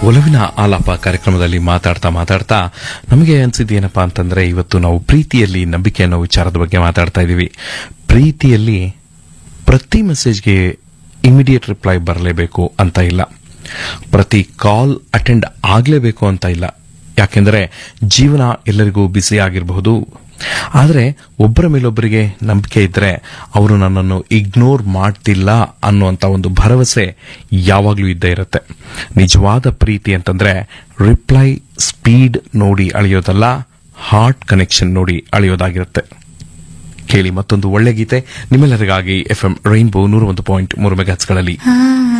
ಒಲವಿನ ಆಲಾಪ ಕಾರ್ಯಕ್ರಮದಲ್ಲಿ ಮಾತಾಡ್ತಾ ಮಾತಾಡ್ತಾ ನಮಗೆ ಅನ್ಸಿದ್ದೇನಪ್ಪಾ ಅಂತಂದ್ರೆ ಇವತ್ತು ನಾವು ಪ್ರೀತಿಯಲ್ಲಿ ನಂಬಿಕೆ ಅನ್ನೋ ವಿಚಾರದ ಬಗ್ಗೆ ಮಾತಾಡ್ತಾ ಇದ್ದೀವಿ ಪ್ರೀತಿಯಲ್ಲಿ ಪ್ರತಿ ಮೆಸೇಜ್ಗೆ ಇಮಿಡಿಯೇಟ್ ರಿಪ್ಲೈ ಬರಲೇಬೇಕು ಅಂತ ಇಲ್ಲ ಪ್ರತಿ ಕಾಲ್ ಅಟೆಂಡ್ ಆಗಲೇಬೇಕು ಅಂತ ಇಲ್ಲ ಯಾಕೆಂದ್ರೆ ಜೀವನ ಎಲ್ಲರಿಗೂ ಬ್ಯುಸಿ ಆಗಿರಬಹುದು ಆದರೆ ಒಬ್ಬರ ಮೇಲೊಬ್ಬರಿಗೆ ನಂಬಿಕೆ ಇದ್ರೆ ಅವರು ನನ್ನನ್ನು ಇಗ್ನೋರ್ ಮಾಡ್ತಿಲ್ಲ ಅನ್ನುವಂತ ಒಂದು ಭರವಸೆ ಯಾವಾಗಲೂ ಇದ್ದೇ ಇರುತ್ತೆ ನಿಜವಾದ ಪ್ರೀತಿ ಅಂತಂದ್ರೆ ರಿಪ್ಲೈ ಸ್ಪೀಡ್ ನೋಡಿ ಅಳೆಯೋದಲ್ಲ ಹಾರ್ಟ್ ಕನೆಕ್ಷನ್ ನೋಡಿ ಅಳೆಯೋದಾಗಿರುತ್ತೆ ಕೇಳಿ ಮತ್ತೊಂದು ಒಳ್ಳೆ ಗೀತೆ ನಿಮ್ಮೆಲ್ಲರಿಗಾಗಿ ಎಫ್ಎಂ ರೈನ್ಬೋ ನೂರ ಒಂದು ಪಾಯಿಂಟ್ ಮೂರು ಮೆಗಾಟ್ಸ್ಗಳಲ್ಲಿ ಆ